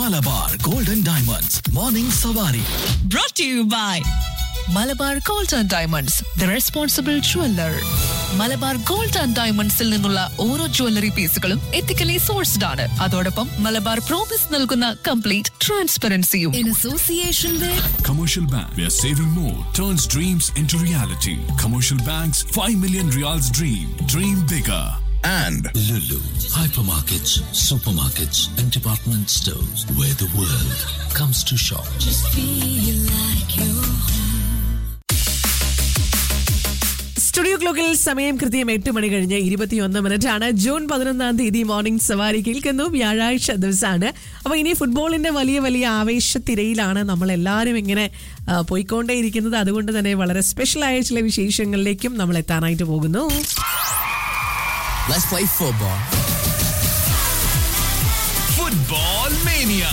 Malabar golden diamonds morning Savari brought to you by Malabar gold and diamonds the responsible jeweller Malabar gold and ഡയമണ്ട്സിൽ നിന്നുള്ള ഓരോ jewellery പീസുകളും ethically sourced ആണ് അതോടൊപ്പം മലബാർ പ്രോമിസ് നൽകുന്ന കംപ്ലീറ്റ് ട്രാൻസ്പെറൻസിയും in association with Commercial Bank, where saving more turns dreams into reality. Commercial Bank's 5 million reals dream. Dream bigger. and Lulu, hypermarkets, supermarkets, and department stores where the world comes to shop. Studio ക്ലോക്കിൽ സമയം കൃത്യം എട്ട് മണി കഴിഞ്ഞ് ഇരുപത്തിയൊന്ന് minute ആണ് June പതിനൊന്നാം തീയതി morning സവാരി കേൾക്കുന്നു വ്യാഴാഴ്ച ദിവസമാണ് അപ്പൊ ഇനി ഫുട്ബോളിന്റെ വലിയ വലിയ ആവേശത്തിരയിലാണ് നമ്മൾ എല്ലാവരും ഇങ്ങനെ ആ, പോയിക്കൊണ്ടേയിരിക്കുന്നത് അതുകൊണ്ട് തന്നെ വളരെ സ്പെഷ്യൽ ആയ ചില വിശേഷങ്ങളിലേക്കും നമ്മൾ എത്താനായിട്ട് പോകുന്നു Let's play football. Football Mania.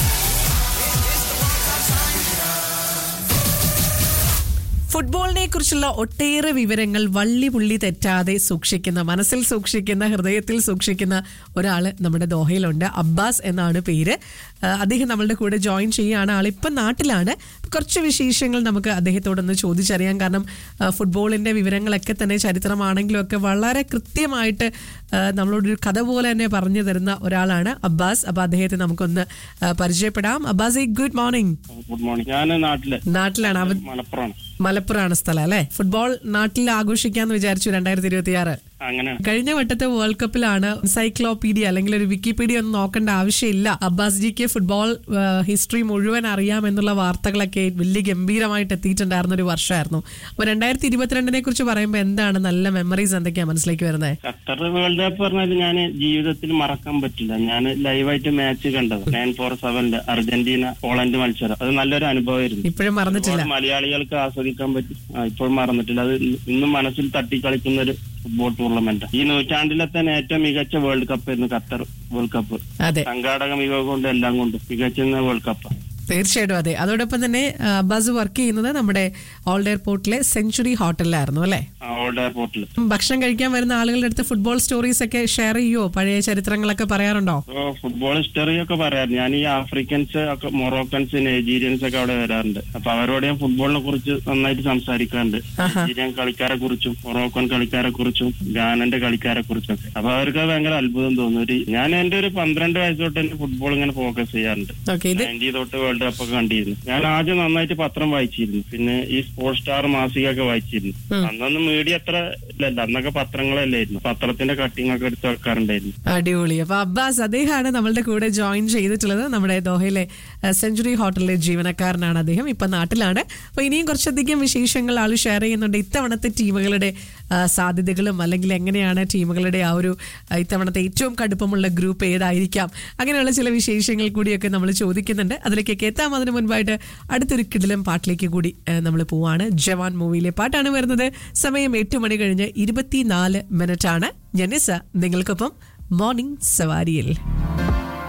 ഫുട്ബോളിനെ കുറിച്ചുള്ള ഒട്ടേറെ വിവരങ്ങൾ വള്ളി പുള്ളി തെറ്റാതെ സൂക്ഷിക്കുന്ന മനസ്സിൽ സൂക്ഷിക്കുന്ന ഹൃദയത്തിൽ സൂക്ഷിക്കുന്ന ഒരാള് നമ്മുടെ ദോഹയിലുണ്ട് അബ്ബാസ് എന്നാണ് പേര് ആ, അദ്ദേഹം നമ്മളുടെ കൂടെ ജോയിൻ ചെയ്യുകയാണ് ആളിപ്പം നാട്ടിലാണ് കുറച്ച് വിശേഷങ്ങൾ നമുക്ക് അദ്ദേഹത്തോടൊന്ന് ചോദിച്ചറിയാം കാരണം ആ, ഫുട്ബോളിന്റെ വിവരങ്ങളൊക്കെ തന്നെ ചരിത്രമാണെങ്കിലും ഒക്കെ വളരെ കൃത്യമായിട്ട് ആ, നമ്മളോടൊരു കഥ പോലെ തന്നെ പറഞ്ഞു തരുന്ന ഒരാളാണ് അബ്ബാസ് അപ്പൊ അദ്ദേഹത്തെ നമുക്കൊന്ന് ആ, പരിചയപ്പെടാം Abbas good morning good morning ഞാൻ നാട്ടില് നാട്ടിലാണ് അവൻ മലപ്പുറമാണ് മലപ്പുറമാണ് സ്ഥലം അല്ലെ ഫുട്ബോൾ നാട്ടിൽ ആഘോഷിക്കാന്ന് വിചാരിച്ചു രണ്ടായിരത്തി ഇരുപത്തി ആറ് അങ്ങനെ കഴിഞ്ഞ വട്ടത്തെ വേൾഡ് കപ്പിലാണ് എൻസൈക്ലോപീഡിയ അല്ലെങ്കിൽ ഒരു വിക്കിപീഡിയ ഒന്നും നോക്കേണ്ട ആവശ്യമില്ല അബ്ബാസ് ജിക്ക് ഫുട്ബോൾ ഹിസ്റ്ററി മുഴുവൻ അറിയാം എന്നുള്ള വാർത്തകളൊക്കെ വലിയ ഗംഭീരമായിട്ട് എത്തിയിട്ടുണ്ടായിരുന്ന ഒരു വർഷമായിരുന്നു അപ്പൊ രണ്ടായിരത്തി ഇരുപത്തിരണ്ടിനെ കുറിച്ച് പറയുമ്പോൾ എന്താണ് നല്ല മെമ്മറീസ് എന്തൊക്കെയാ മനസ്സിലേക്ക് വരുന്നത് ഖത്തർ വേൾഡ് കപ്പ് പറഞ്ഞാൽ ഞാൻ ജീവിതത്തിൽ മറക്കാൻ പറ്റില്ല ഞാൻ ലൈവായിട്ട് മാച്ച് കണ്ടത് നയൻ ഫോർ സെവനില് അർജന്റീന പോളണ്ട് മത്സരം അത് നല്ലൊരു അനുഭവമായിരുന്നു ഇപ്പോഴും മറന്നിട്ടില്ല ഒരുപാട് മലയാളികൾക്ക് ആസ്വദിക്കാൻ പറ്റി ആ, ഇപ്പോഴും മറന്നിട്ടില്ല അത് ഇന്നും മനസ്സിൽ തട്ടിക്കളിക്കുന്ന ഒരു ഫുട്ബോൾ ടൂർണമെന്റ് ഈ നൂറ്റാണ്ടിലെ തന്നെ ഏറ്റവും മികച്ച വേൾഡ് കപ്പ് ആയിരുന്നു ഖത്തർ വേൾഡ് കപ്പ് അതെ സംഘാടക മികവ് കൊണ്ട് എല്ലാം കൊണ്ടും മികച്ച വേൾഡ് കപ്പ് തീർച്ചയായിട്ടും അതെ അതോടൊപ്പം തന്നെ ആ, അബ്ബാസ് വർക്ക് ചെയ്യുന്നത് നമ്മുടെ ഓൾഡ് എയർപോർട്ടിലെ സെഞ്ചുറി ഹോട്ടലിലായിരുന്നു അല്ലേ ഓൾഡ് എയർപോർട്ടിൽ ഭക്ഷണം കഴിക്കാൻ വരുന്ന ആളുകളുടെ അടുത്ത് ഫുട്ബോൾ സ്റ്റോറീസ് ഒക്കെ ഷെയർ ചെയ്യുവോ പഴയ ചരിത്രങ്ങളൊക്കെ പറയാറുണ്ടോ ഓ, ഫുട്ബോൾ ഹിസ്റ്ററി ഒക്കെ പറയാറ് ഞാൻ ഈ ആഫ്രിക്കൻസ് ഒക്കെ മൊറോക്കൻസ് നൈജീരിയൻസ് ഒക്കെ അവിടെ വരാറുണ്ട് അപ്പൊ അവരോട് ഞാൻ ഫുട്ബോളിനെ കുറിച്ച് നന്നായിട്ട് സംസാരിക്കാറുണ്ട് നൈജീരിയൻ കളിക്കാരെ കുറിച്ചും മൊറോക്കൻ കളിക്കാരെ കുറിച്ചും ഗാനന്റെ കളിക്കാരെ കുറിച്ചും ഒക്കെ അപ്പൊ അവർക്ക് അത് ഭയങ്കര അത്ഭുതം തോന്നും ഒരു ഞാൻ എന്റെ ഒരു പന്ത്രണ്ട് വയസ്സ് തൊട്ട് തന്നെ ഫുട്ബോൾ ഇങ്ങനെ ഫോക്കസ് ചെയ്യാറുണ്ട് ഓക്കെ ഇത് നയൻറ്റി തൊട്ട് വേൾഡ് കപ്പ് ഒക്കെ കണ്ടിരുന്നു ഞാൻ ആദ്യം നന്നായിട്ട് പത്രം വായിച്ചിരുന്നു പിന്നെ ഈ സ്പോർട്സ് സ്റ്റാർ മാസിക ഒക്കെ വായിച്ചിരുന്നു അന്നൊന്നും മീഡിയ അത്ര ഇല്ലല്ല അന്നൊക്കെ പത്രങ്ങളല്ലായിരുന്നു പത്രത്തിന്റെ കട്ടിങ് ഒക്കെ എടുത്ത് വെക്കാറുണ്ടായിരുന്നു അടിപൊളി അപ്പൊ അബ്ബാസ് അദ്ദേഹമാണ് നമ്മളുടെ കൂടെ ജോയിൻ ചെയ്തിട്ടുള്ളത് നമ്മുടെ ദോഹയിലെ അഹ്, സെഞ്ചുറി ഹോട്ടലിലെ ജീവനക്കാരനാണ് അദ്ദേഹം ഇപ്പൊ നാട്ടിലാണ് അപ്പൊ ഇനിയും കുറച്ചധികം വിശേഷങ്ങൾ ആൾ ഷെയർ ചെയ്യുന്നുണ്ട് ഇത്തവണത്തെ ടീമുകളുടെ ആ, സാധ്യതകളും അല്ലെങ്കിൽ എങ്ങനെയാണ് ടീമുകളുടെ ആ ഒരു ആ, ഇത്തവണത്തെ ഏറ്റവും കടുപ്പമുള്ള ഗ്രൂപ്പ് ഏതായിരിക്കാം അങ്ങനെയുള്ള ചില വിശേഷങ്ങൾ കൂടിയൊക്കെ നമ്മൾ ചോദിക്കുന്നുണ്ട് അതിലേക്കൊക്കെ എത്താം അതിന് മുൻപായിട്ട് അടുത്തൊരു കിടിലം പാട്ടിലേക്ക് കൂടി നമ്മൾ പോവാണ് ജവാൻ മൂവിയിലെ പാട്ടാണ് വരുന്നത് സമയം എട്ട് മണി കഴിഞ്ഞ് ഇരുപത്തിനാല് മിനിറ്റ് ആണ് ജനിസ നിങ്ങൾക്കൊപ്പം മോർണിംഗ് സവാരിയിൽ